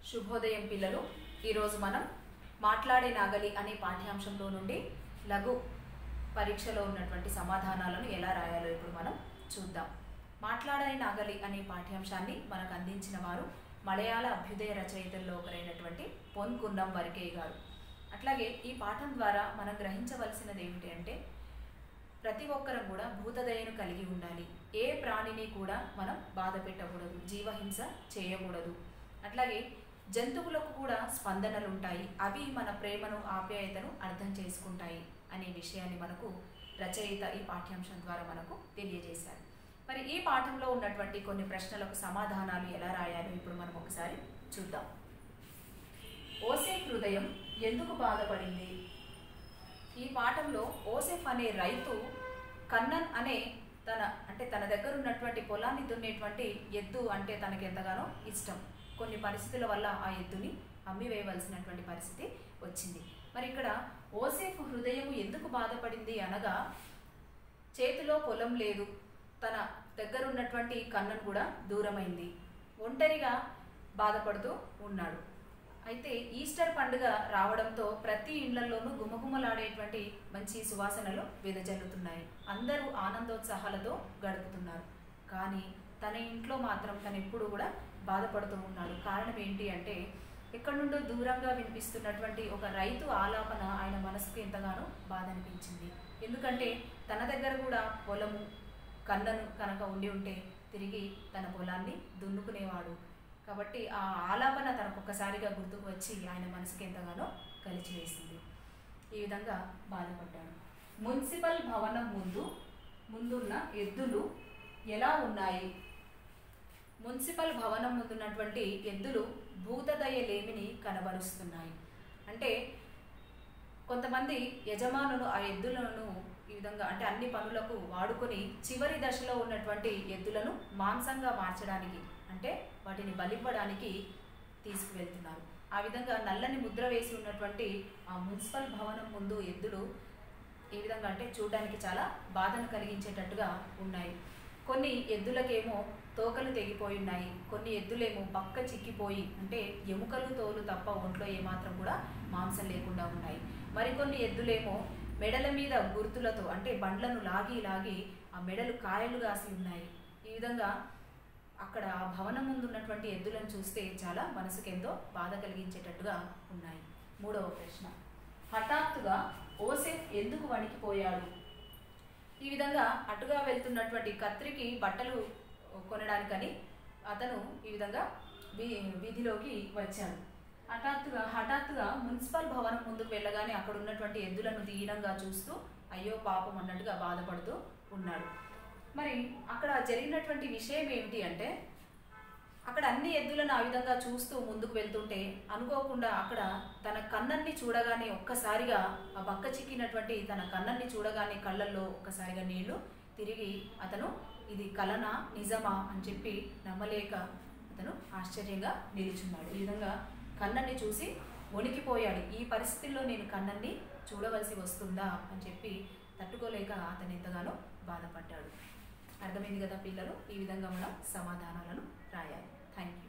శుభోదయం పిల్లలు ఈరోజు మనం మాట్లాడే నాగలి అనే పాఠ్యాంశంలో నుండి లఘు పరీక్షలో ఉన్నటువంటి సమాధానాలను ఎలా రాయాలో ఇప్పుడు మనం చూద్దాం మాట్లాడే నాగలి అనే పాఠ్యాంశాన్ని మనకు అందించిన వారు మలయాళ అభ్యుదయ రచయితల్లో ఒకరైనటువంటి పొన్ కుండం వరకే గారు అట్లాగే ఈ పాఠం ద్వారా మనం గ్రహించవలసినది ఏమిటి అంటే ప్రతి ఒక్కరం కూడా భూతదయను కలిగి ఉండాలి ఏ ప్రాణిని కూడా మనం బాధ పెట్టకూడదు జీవహింస చేయకూడదు అట్లాగే జంతువులకు కూడా స్పందనలు ఉంటాయి అవి మన ప్రేమను ఆప్యాయతను అర్థం చేసుకుంటాయి అనే విషయాన్ని మనకు రచయిత ఈ పాఠ్యాంశం ద్వారా మనకు తెలియజేశారు మరి ఈ పాఠంలో ఉన్నటువంటి కొన్ని ప్రశ్నలకు సమాధానాలు ఎలా రాయాలో ఇప్పుడు మనం ఒకసారి చూద్దాం ఓసే హృదయం ఎందుకు బాధపడింది ఈ పాఠంలో ఓసెఫ్ అనే రైతు కన్నన్ అనే తన అంటే తన దగ్గర ఉన్నటువంటి పొలాన్ని దున్నేటువంటి ఎద్దు అంటే తనకి ఎంతగానో ఇష్టం కొన్ని పరిస్థితుల వల్ల ఆ ఎద్దుని అమ్మివేయవలసినటువంటి పరిస్థితి వచ్చింది మరి ఇక్కడ ఓసేఫ్ హృదయం ఎందుకు బాధపడింది అనగా చేతిలో పొలం లేదు తన దగ్గర ఉన్నటువంటి కన్నన్ కూడా దూరమైంది ఒంటరిగా బాధపడుతూ ఉన్నాడు అయితే ఈస్టర్ పండుగ రావడంతో ప్రతి ఇళ్లలోనూ గుమగుమలాడేటువంటి మంచి సువాసనలు వెదజల్లుతున్నాయి అందరూ ఆనందోత్సాహాలతో గడుపుతున్నారు కానీ తన ఇంట్లో మాత్రం తను ఎప్పుడు కూడా బాధపడుతూ ఉన్నాడు కారణం ఏంటి అంటే ఎక్కడి నుండో దూరంగా వినిపిస్తున్నటువంటి ఒక రైతు ఆలాపన ఆయన మనసుకు ఎంతగానో బాధ అనిపించింది ఎందుకంటే తన దగ్గర కూడా పొలము కన్నను కనుక ఉండి ఉంటే తిరిగి తన పొలాన్ని దున్నుకునేవాడు కాబట్టి ఆ ఆలాపన తనకు ఒక్కసారిగా గుర్తుకు వచ్చి ఆయన మనసుకి ఎంతగానో కలిచివేసింది ఈ విధంగా బాధపడ్డాడు మున్సిపల్ భవనం ముందు ముందున్న ఎద్దులు ఎలా ఉన్నాయి మున్సిపల్ భవనం ముందున్నటువంటి ఎద్దులు భూతదయ లేమిని కనబరుస్తున్నాయి అంటే కొంతమంది యజమానులు ఆ ఎద్దులను ఈ విధంగా అంటే అన్ని పనులకు వాడుకొని చివరి దశలో ఉన్నటువంటి ఎద్దులను మాంసంగా మార్చడానికి అంటే వాటిని బలివ్వడానికి తీసుకువెళ్తున్నారు ఆ విధంగా నల్లని ముద్ర వేసి ఉన్నటువంటి ఆ మున్సిపల్ భవనం ముందు ఎద్దులు ఈ విధంగా అంటే చూడడానికి చాలా బాధను కలిగించేటట్టుగా ఉన్నాయి కొన్ని ఎద్దులకేమో తోకలు తెగిపోయి ఉన్నాయి కొన్ని ఎద్దులేమో పక్క చిక్కిపోయి అంటే ఎముకలు తోలు తప్ప ఒంట్లో ఏమాత్రం కూడా మాంసం లేకుండా ఉన్నాయి మరికొన్ని ఎద్దులేమో మెడల మీద గుర్తులతో అంటే బండ్లను లాగి లాగి ఆ మెడలు కాయలు కాసి ఉన్నాయి ఈ విధంగా అక్కడ ఆ భవనం ముందు ఉన్నటువంటి ఎద్దులను చూస్తే చాలా మనసుకు ఎంతో బాధ కలిగించేటట్టుగా ఉన్నాయి మూడవ ప్రశ్న హఠాత్తుగా ఓసెఫ్ ఎందుకు వణికిపోయాడు ఈ విధంగా అటుగా వెళ్తున్నటువంటి కత్రికి బట్టలు కొనడానికని అతను ఈ విధంగా వీ వీధిలోకి వచ్చాడు హఠాత్తుగా హఠాత్తుగా మున్సిపల్ భవనం ముందుకు వెళ్ళగానే అక్కడ ఉన్నటువంటి ఎద్దులను దీనంగా చూస్తూ అయ్యో పాపం అన్నట్టుగా బాధపడుతూ ఉన్నాడు మరి అక్కడ జరిగినటువంటి విషయం ఏమిటి అంటే అక్కడ అన్ని ఎద్దులను ఆ విధంగా చూస్తూ ముందుకు వెళ్తుంటే అనుకోకుండా అక్కడ తన కన్నన్ని చూడగానే ఒక్కసారిగా ఆ బక్క చిక్కినటువంటి తన కన్నన్ని చూడగానే కళ్ళల్లో ఒక్కసారిగా నీళ్లు తిరిగి అతను ఇది కలనా నిజమా అని చెప్పి నమ్మలేక అతను ఆశ్చర్యంగా నిలుచున్నాడు ఈ విధంగా కన్నన్ని చూసి వణికిపోయాడు ఈ పరిస్థితుల్లో నేను కన్నన్ని చూడవలసి వస్తుందా అని చెప్పి తట్టుకోలేక అతను ఎంతగానో బాధపడ్డాడు అర్థమైంది కదా పిల్లలు ఈ విధంగా మనం సమాధానాలను రాయాలి థ్యాంక్ యూ